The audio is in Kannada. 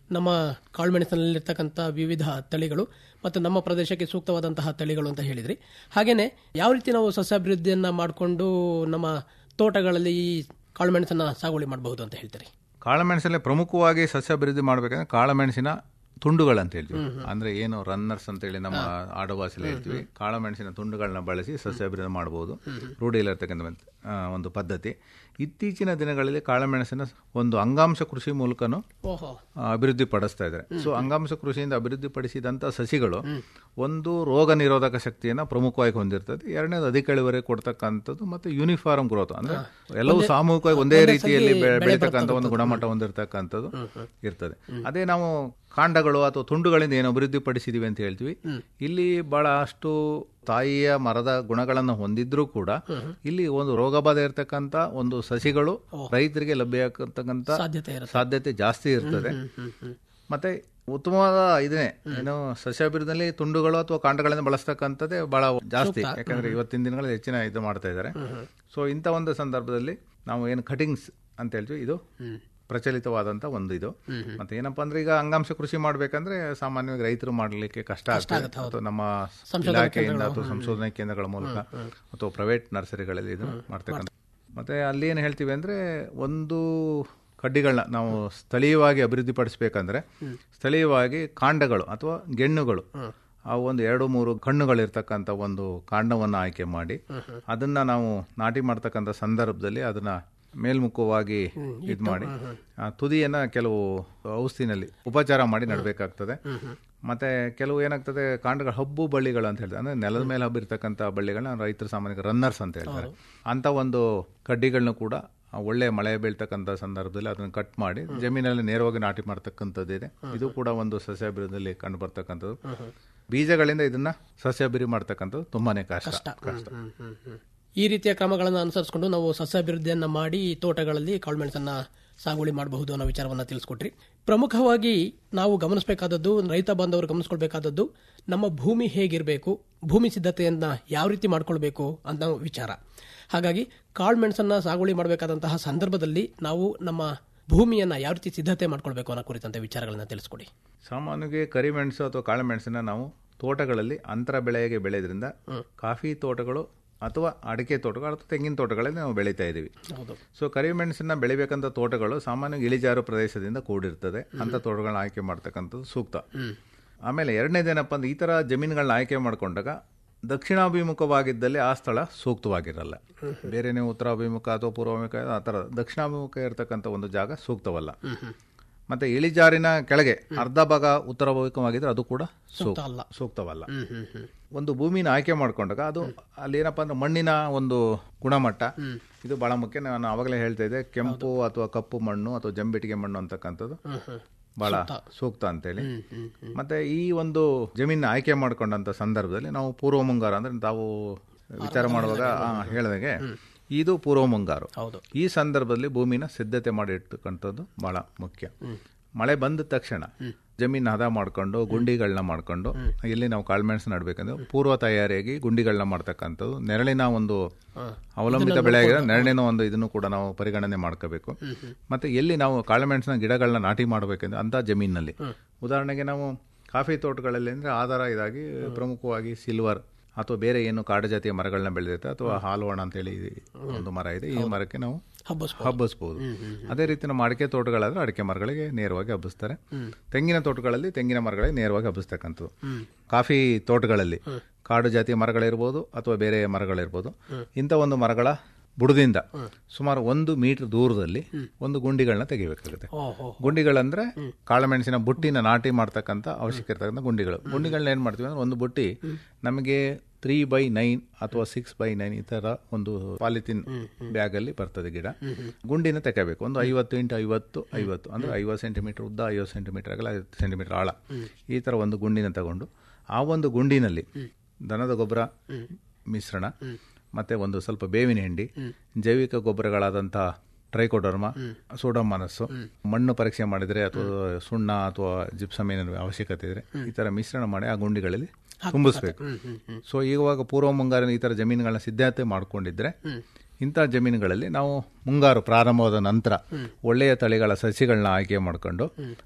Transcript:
ನಮ್ಮ ಕಾಳುಮೆಣಸಿನಲ್ಲಿರ್ತಕ್ಕಂಥ ವಿವಿಧ ತಳಿಗಳು ಮತ್ತು ನಮ್ಮ ಪ್ರದೇಶಕ್ಕೆ ಸೂಕ್ತವಾದಂತಹ ತಳಿಗಳು ಅಂತ ಹೇಳಿದ್ರಿ ಹಾಗೇನೆ ಯಾವ ರೀತಿ ನಾವು ಸಸ್ಯಾಭಿವೃದ್ಧಿಯನ್ನ ಮಾಡಿಕೊಂಡು ನಮ್ಮ ತೋಟಗಳಲ್ಲಿ ಈ ಕಾಳುಮೆಣಸನ್ನ ಸಾಗುವಳಿ ಮಾಡಬಹುದು ಅಂತ ಹೇಳ್ತೀರಿ ಕಾಳುಮೆಣಸಲ್ಲಿ ಪ್ರಮುಖವಾಗಿ ಸಸ್ಯಾಭಿವೃದ್ಧಿ ಮಾಡಬೇಕಂದ್ರೆ ಕಾಳುಮೆಣಸಿನ ತುಂಡುಗಳಂತ ಹೇಳ್ತೀವಿ ಅಂದ್ರೆ ಏನು ರನ್ನರ್ಸ್ ಅಂತ ಹೇಳಿ ನಮ್ಮ ಆಡುಭಾಷೆಯಲ್ಲಿ ಹೇಳ್ತೀವಿ ಕಾಳುಮೆಣಸಿನ ತುಂಡುಗಳನ್ನ ಬಳಸಿ ಸಸ್ಯಾಭಿವೃದ್ಧಿ ಮಾಡಬಹುದು ರೂಢಿಯಲ್ಲಿರ್ತಕ್ಕಂಥ ಆ, ಒಂದು ಪದ್ಧತಿ ಇತ್ತೀಚಿನ ದಿನಗಳಲ್ಲಿ ಕಾಳುಮೆಣಸಿನ ಒಂದು ಅಂಗಾಂಶ ಕೃಷಿ ಮೂಲಕನೂ ಓಹೋ ಆ, ಅಭಿವೃದ್ಧಿ ಪಡಿಸ್ತಾ ಇದ್ದಾರೆ ಸೊ ಅಂಗಾಂಶ ಕೃಷಿಯಿಂದ ಅಭಿವೃದ್ಧಿ ಪಡಿಸಿದಂತ ಸಸಿಗಳು ಒಂದು ರೋಗ ನಿರೋಧಕ ಶಕ್ತಿಯನ್ನ ಪ್ರಮುಖವಾಗಿ ಹೊಂದಿರ್ತದೆ ಎರಡನೇದು ಅಧಿಕ ಇಳುವರಿ ಕೊಡ್ತಕ್ಕಂಥದ್ದು ಮತ್ತೆ ಯೂನಿಫಾರ್ಮ್ ಗ್ರೋತ್ ಅಂದ್ರೆ ಎಲ್ಲವೂ ಸಾಮೂಹಿಕವಾಗಿ ಒಂದೇ ರೀತಿಯಲ್ಲಿ ಬೆ- ಬೆಳೀತಕ್ಕಂಥ ಒಂದು ಗುಣಮಟ್ಟ ಹೊಂದಿರತಕ್ಕಂಥದ್ದು ಇರ್ತದೆ ಅದೇ ನಾವು ಕಾಂಡಗಳು ಅಥವಾ ತುಂಡುಗಳಿಂದ ಏನು ಅಭಿವೃದ್ಧಿ ಪಡಿಸಿದೀವಿ ಅಂತ ಹೇಳ್ತೀವಿ ಇಲ್ಲಿ ಬಹಳಷ್ಟು ತಾಯಿಯ ಮರದ ಗುಣಗಳನ್ನು ಹೊಂದಿದ್ರೂ ಕೂಡ ಇಲ್ಲಿ ಒಂದು ರೋಗಬಾಧೆ ಇರತಕ್ಕಂತ ಒಂದು ಸಸಿಗಳು ರೈತರಿಗೆ ಲಭ್ಯ ಆಗ್ತಕ್ಕಂಥ ಸಾಧ್ಯತೆ ಇರುತ್ತೆ ಸಾಧ್ಯತೆ ಜಾಸ್ತಿ ಇರ್ತದೆ ಮತ್ತೆ ಉತ್ತಮವಾದ ಇದನ್ನೇ ಏನು ಸಸ್ಯಾಭಿವೃದ್ಧಿಯಲ್ಲಿ ತುಂಡುಗಳು ಅಥವಾ ಕಾಂಡಗಳಿಂದ ಬಳಸ್ತಕ್ಕಂಥದ್ದೇ ಬಹಳ ಜಾಸ್ತಿ ಯಾಕಂದ್ರೆ ಇವತ್ತಿನ ದಿನಗಳಲ್ಲಿ ಹೆಚ್ಚಿನ ಇದು ಮಾಡ್ತಾ ಇದ್ದಾರೆ ಸೊ ಇಂಥ ಒಂದು ಸಂದರ್ಭದಲ್ಲಿ ನಾವು ಏನು ಕಟಿಂಗ್ಸ್ ಅಂತ ಹೇಳ್ತೀವಿ ಇದು ಪ್ರಚಲಿತವಾದಂತ ಒಂದು ಇದು ಮತ್ತೆ ಏನಪ್ಪಾ ಅಂದ್ರೆ ಈಗ ಅಂಗಾಂಶ ಕೃಷಿ ಮಾಡ್ಬೇಕಂದ್ರೆ ಸಾಮಾನ್ಯವಾಗಿ ರೈತರು ಮಾಡಲಿಕ್ಕೆ ಕಷ್ಟ ಆಗ್ತದೆ ಅಥವಾ ನಮ್ಮ ಇಲಾಖೆಯಿಂದ ಅಥವಾ ಸಂಶೋಧನಾ ಕೇಂದ್ರಗಳ ಮೂಲಕ ಅಥವಾ ಪ್ರೈವೇಟ್ ನರ್ಸರಿಗಳಲ್ಲಿ ಇದನ್ನು ಮಾಡ್ತಕ್ಕಂಥ ಮತ್ತೆ ಅಲ್ಲಿ ಏನು ಹೇಳ್ತೀವಿ ಅಂದ್ರೆ ಒಂದು ಕಡ್ಡಿಗಳನ್ನ ನಾವು ಸ್ಥಳೀಯವಾಗಿ ಅಭಿವೃದ್ಧಿಪಡಿಸಬೇಕಂದ್ರೆ ಸ್ಥಳೀಯವಾಗಿ ಕಾಂಡಗಳು ಅಥವಾ ಗೆಣ್ಣುಗಳು ಆ ಒಂದು ಎರಡು ಮೂರು ಕಣ್ಣುಗಳಿರ್ತಕ್ಕಂಥ ಒಂದು ಕಾಂಡವನ್ನು ಆಯ್ಕೆ ಮಾಡಿ ಅದನ್ನ ನಾವು ನಾಟಿ ಮಾಡ್ತಕ್ಕಂಥ ಸಂದರ್ಭದಲ್ಲಿ ಅದನ್ನ ಮೇಲ್ಮುಖವಾಗಿ ಇದು ಮಾಡಿ ಆ ತುದಿಯನ್ನ ಕೆಲವು ಔಷಧಿನಲ್ಲಿ ಉಪಚಾರ ಮಾಡಿ ನಡಬೇಕಾಗ್ತದೆ ಮತ್ತೆ ಕೆಲವು ಏನಾಗ್ತದೆ ಕಾಂಡಗಳ ಹಬ್ಬು ಬಳ್ಳಿಗಳು ಅಂತ ಹೇಳ್ತಾರೆ ಅಂದ್ರೆ ನೆಲದ ಮೇಲೆ ಹಬ್ಬಿರ್ತಕ್ಕಂಥ ಬಳ್ಳಿಗಳನ್ನ ರೈತರು ಸಾಮಾನ್ಯ ರನ್ನರ್ಸ್ ಅಂತ ಹೇಳ್ತಾರೆ ಅಂತ ಒಂದು ಕಡ್ಡಿಗಳನ್ನ ಕೂಡ ಆ ಒಳ್ಳೆ ಮಳೆ ಬೀಳ್ತಕ್ಕಂಥ ಸಂದರ್ಭದಲ್ಲಿ ಅದನ್ನ ಕಟ್ ಮಾಡಿ ಜಮೀನಲ್ಲಿ ನೇರವಾಗಿ ನಾಟಿ ಮಾಡ್ತಕ್ಕಂಥದ್ದಿದೆ ಇದು ಕೂಡ ಒಂದು ಸಸ್ಯಾಭಿವೃದ್ಧಿಯಲ್ಲಿ ಕಂಡು ಬರ್ತಕ್ಕಂಥದ್ದು ಬೀಜಗಳಿಂದ ಇದನ್ನ ಸಸ್ಯಾಭಿವೃದ್ಧಿ ಮಾಡ್ತಕ್ಕಂಥದ್ದು ತುಂಬಾನೇ ಕಷ್ಟ ಕಷ್ಟ ಈ ರೀತಿಯ ಕ್ರಮಗಳನ್ನು ಅನುಸರಿಸಿಕೊಂಡು ನಾವು ಸಸ್ಯಾಭಿವೃದ್ಧಿಯನ್ನ ಮಾಡಿ ಈ ತೋಟಗಳಲ್ಲಿ ಕಾಳುಮೆಣಸನ್ನ ಸಾಗುವಳಿ ಮಾಡಬಹುದು ಅನ್ನೋ ವಿಚಾರವನ್ನ ತಿಳಿಸ್ಕೊಟ್ರಿ ಪ್ರಮುಖವಾಗಿ ನಾವು ಗಮನಿಸಬೇಕಾದದ್ದು ರೈತ ಬಾಂಧವರು ಗಮನಿಸ್ಕೊಳ್ಬೇಕಾದದ್ದು ನಮ್ಮ ಭೂಮಿ ಹೇಗಿರಬೇಕು ಭೂಮಿ ಸಿದ್ಧತೆಯನ್ನ ಯಾವ ರೀತಿ ಮಾಡ್ಕೊಳ್ಬೇಕು ಅನ್ನೋ ವಿಚಾರ ಹಾಗಾಗಿ ಕಾಳುಮೆಣಸನ್ನ ಸಾಗುವಳಿ ಮಾಡಬೇಕಾದಂತಹ ಸಂದರ್ಭದಲ್ಲಿ ನಾವು ನಮ್ಮ ಭೂಮಿಯನ್ನ ಯಾವ ರೀತಿ ಸಿದ್ಧತೆ ಮಾಡ್ಕೊಳ್ಬೇಕು ಅನ್ನೋ ಕುರಿತಂತೆ ವಿಚಾರಗಳನ್ನ ತಿಳಿಸ್ಕೊಡಿ ಸಾಮಾನ್ಯವಾಗಿ ಕರಿಮೆಣಸು ಅಥವಾ ಕಾಳುಮೆಣಸನ್ನ ನಾವು ತೋಟಗಳಲ್ಲಿ ಅಂತರ ಬೆಳೆಗೆ ಬೆಳೆಯೋದ್ರಿಂದ ಕಾಫಿ ತೋಟಗಳು ಅಥವಾ ಅಡಿಕೆ ತೋಟಗಳು ಅಥವಾ ತೆಂಗಿನ ತೋಟಗಳಲ್ಲಿ ನಾವು ಬೆಳೀತಾ ಇದ್ದೀವಿ ಹೌದು ಸೊ ಕರಿಮೆಣಸನ್ನ ಬೆಳಿಬೇಕಂತ ತೋಟಗಳು ಸಾಮಾನ್ಯವಾಗಿ ಇಳಿಜಾರು ಪ್ರದೇಶದಿಂದ ಕೂಡಿರ್ತದೆ ಅಂತ ತೋಟಗಳನ್ನ ಆಯ್ಕೆ ಮಾಡ್ತಕ್ಕಂಥದ್ದು ಸೂಕ್ತ ಆಮೇಲೆ ಎರಡನೇದೇನಪ್ಪ ಅಂದ್ರೆ ಈ ತರ ಜಮೀನುಗಳನ್ನ ಆಯ್ಕೆ ಮಾಡ್ಕೊಂಡಾಗ ದಕ್ಷಿಣಾಭಿಮುಖವಾಗಿದ್ದಲ್ಲಿ ಆ ಸ್ಥಳ ಸೂಕ್ತವಾಗಿರಲ್ಲ ಬೇರೆ ನೀವು ಉತ್ತರಾಭಿಮುಖ ಅಥವಾ ಪೂರ್ವಾಭಿಮುಖ ಆ ಥರ ದಕ್ಷಿಣಾಭಿಮುಖ ಇರತಕ್ಕಂಥ ಒಂದು ಜಾಗ ಸೂಕ್ತವಲ್ಲ ಮತ್ತೆ ಇಳಿಜಾರಿನ ಕೆಳಗೆ ಅರ್ಧ ಭಾಗ ಉತ್ತರಾಭಿಮುಖವಾಗಿದ್ರೆ ಅದು ಕೂಡ ಸೂಕ್ತ ಅಲ್ಲ. ಸೂಕ್ತವಲ್ಲ ಒಂದು ಭೂಮಿನ ಆಯ್ಕೆ ಮಾಡ್ಕೊಂಡಾಗ ಅದು ಅಲ್ಲಿ ಏನಪ್ಪಾ ಅಂದ್ರೆ ಮಣ್ಣಿನ ಒಂದು ಗುಣಮಟ್ಟ ಇದು ಬಹಳ ಮುಖ್ಯ ನಾನು ಆವಾಗಲೇ ಹೇಳ್ತಾ ಇದ್ದೆ ಕೆಂಪು ಅಥವಾ ಕಪ್ಪು ಮಣ್ಣು ಅಥವಾ ಜಂಬಿಟಿಗೆ ಮಣ್ಣು ಅಂತಕ್ಕಂಥದ್ದು ಬಹಳ ಸೂಕ್ತ ಅಂತೇಳಿ ಮತ್ತೆ ಈ ಒಂದು ಜಮೀನ ಆಯ್ಕೆ ಮಾಡ್ಕೊಂಡಂತ ಸಂದರ್ಭದಲ್ಲಿ ನಾವು ಪೂರ್ವ ಮುಂಗಾರು ಅಂದ್ರೆ ತಾವು ವಿಚಾರ ಮಾಡುವಾಗ ಆ, ಹೇಳ್ದಾಗೆ ಇದು ಪೂರ್ವ ಮುಂಗಾರು ಹೌದು ಈ ಸಂದರ್ಭದಲ್ಲಿ ಭೂಮಿನ ಸಿದ್ಧತೆ ಮಾಡಿ ಇರ್ತಕ್ಕಂಥದ್ದು ಬಹಳ ಮುಖ್ಯ ಮಳೆ ಬಂದ ತಕ್ಷಣ ಜಮೀನು ಹದ ಮಾಡ್ಕೊಂಡು ಗುಂಡಿಗಳನ್ನ ಮಾಡ್ಕೊಂಡು ಇಲ್ಲಿ ನಾವು ಕಾಳುಮೆಣಸು ನಡ್ಬೇಕಂದ್ರೆ ಪೂರ್ವ ತಯಾರಿಯಾಗಿ ಗುಂಡಿಗಳನ್ನ ಮಾಡ್ತಕ್ಕಂಥದ್ದು ನೆರಳಿನ ಒಂದು ಅವಲಂಬಿತ ಬೆಳೆ ಆಗಿರೋ ನೆರಳಿನ ಒಂದು ಇದನ್ನು ಕೂಡ ನಾವು ಪರಿಗಣನೆ ಮಾಡ್ಕೋಬೇಕು ಮತ್ತೆ ಎಲ್ಲಿ ನಾವು ಕಾಳುಮೆಣಸಿನ ಗಿಡಗಳನ್ನ ನಾಟಿ ಮಾಡಬೇಕಂದ್ರೆ ಅಂತ ಜಮೀನಿನಲ್ಲಿ ಉದಾಹರಣೆಗೆ ನಾವು ಕಾಫಿ ತೋಟಗಳಲ್ಲಿ ಅಂದ್ರೆ ಆಧಾರ ಇದಾಗಿ ಪ್ರಮುಖವಾಗಿ ಸಿಲ್ವರ್ ಅಥವಾ ಬೇರೆ ಏನು ಕಾಡು ಜಾತಿಯ ಮರಗಳನ್ನ ಬೆಳೆದಿರುತ್ತೆ ಅಥವಾ ಹಾಲುವಣ ಅಂತೇಳಿ ಒಂದು ಮರ ಇದೆ ಈ ಮರಕ್ಕೆ ನಾವು ಹಬ್ಬಸ್ಬೋದು. ಹಬ್ಬಿಸ್ಬೋದು ಅದೇ ರೀತಿ ನಮ್ಮ ಅಡಿಕೆ ತೋಟಗಳಾದ್ರೆ ಅಡಿಕೆ ಮರಗಳಿಗೆ ನೇರವಾಗಿ ಹಬ್ಬಿಸ್ತಾರೆ ತೆಂಗಿನ ತೋಟಗಳಲ್ಲಿ ತೆಂಗಿನ ಮರಗಳಿಗೆ ನೇರವಾಗಿ ಹಬ್ಬಿಸ್ತಕ್ಕಂಥದ್ದು ಕಾಫಿ ತೋಟಗಳಲ್ಲಿ ಕಾಡು ಜಾತಿಯ ಮರಗಳಿರ್ಬೋದು ಅಥವಾ ಬೇರೆ ಮರಗಳಿರ್ಬೋದು ಇಂಥ ಒಂದು ಮರಗಳ ಬುಡದಿಂದ ಸುಮಾರು ಒಂದು ಮೀಟರ್ ದೂರದಲ್ಲಿ ಒಂದು ಗುಂಡಿಗಳನ್ನ ತೆಗಿಬೇಕಾಗುತ್ತೆ ಓಹೋ ಗುಂಡಿಗಳಂದ್ರೆ ಕಾಳುಮೆಣಸಿನ ಬುಟ್ಟಿನ ನಾಟಿ ಮಾಡ್ತಕ್ಕಂಥ ಅವಶ್ಯಕ ಇರ್ತಕ್ಕಂಥ ಗುಂಡಿಗಳು ಗುಂಡಿಗಳನ್ನ ಏನ್ ಮಾಡ್ತೀವಿ ಅಂದ್ರೆ ಒಂದು ಬುಟ್ಟಿ ನಮಗೆ ತ್ರೀ ಬೈ ನೈನ್ ಅಥವಾ ಸಿಕ್ಸ್ ಬೈ ನೈನ್ ಈ ತರ ಒಂದು ಪಾಲಿಥಿನ್ ಬ್ಯಾಗ್ ಅಲ್ಲಿ ಬರ್ತದೆ ಗಿಡ ಗುಂಡಿನ ತೆಗಬೇಕು ಒಂದು ಐವತ್ತು ಇಂಟು ಐವತ್ತು ಐವತ್ತು ಅಂದ್ರೆ ಐವತ್ತು ಸೆಂಟಿಮೀಟರ್ ಉದ್ದ ಐವತ್ತು ಸೆಂಟಿಮೀಟರ್ ಆಗಲ್ಲ ಐವತ್ತು ಸೆಂಟಿಮೀಟರ್ ಆಳ ಈ ತರ ಒಂದು ಗುಂಡಿನ ತಗೊಂಡು ಆ ಒಂದು ಗುಂಡಿನಲ್ಲಿ ದನದ ಗೊಬ್ಬರ ಮಿಶ್ರಣ ಮತ್ತೆ ಒಂದು ಸ್ವಲ್ಪ ಬೇವಿನ ಹಿಂಡಿ ಜೈವಿಕ ಗೊಬ್ಬರಗಳಾದಂತಹ ಟ್ರೈಕೋಡರ್ಮ ಸೋಡೋಮನಸ್ಸು ಮಣ್ಣು ಪರೀಕ್ಷೆ ಮಾಡಿದ್ರೆ ಅಥವಾ ಸುಣ್ಣ ಅಥವಾ ಜಿಪ್ಸಮ್ ಏನಾದ್ರು ಅವಶ್ಯಕತೆ ಇದ್ರೆ ಈ ತರ ಮಿಶ್ರಣ ಮಾಡಿ ಆ ಗುಂಡಿಗಳಲ್ಲಿ ತುಂಬಿಸ್ಬೇಕು ಸೊ ಇವಾಗ ಪೂರ್ವ ಮುಂಗಾರಿನ ಈ ತರ ಜಮೀನುಗಳನ್ನ ಸಿದ್ಧತೆ ಮಾಡ್ಕೊಂಡಿದ್ರೆ ಇಂಥ ಜಮೀನುಗಳಲ್ಲಿ ನಾವು ಮುಂಗಾರು ಪ್ರಾರಂಭವಾದ ನಂತರ ಒಳ್ಳೆಯ ತಳಿಗಳ ಸಸಿಗಳನ್ನ ಆಯ್ಕೆ ಮಾಡ್ಕೊಂಡು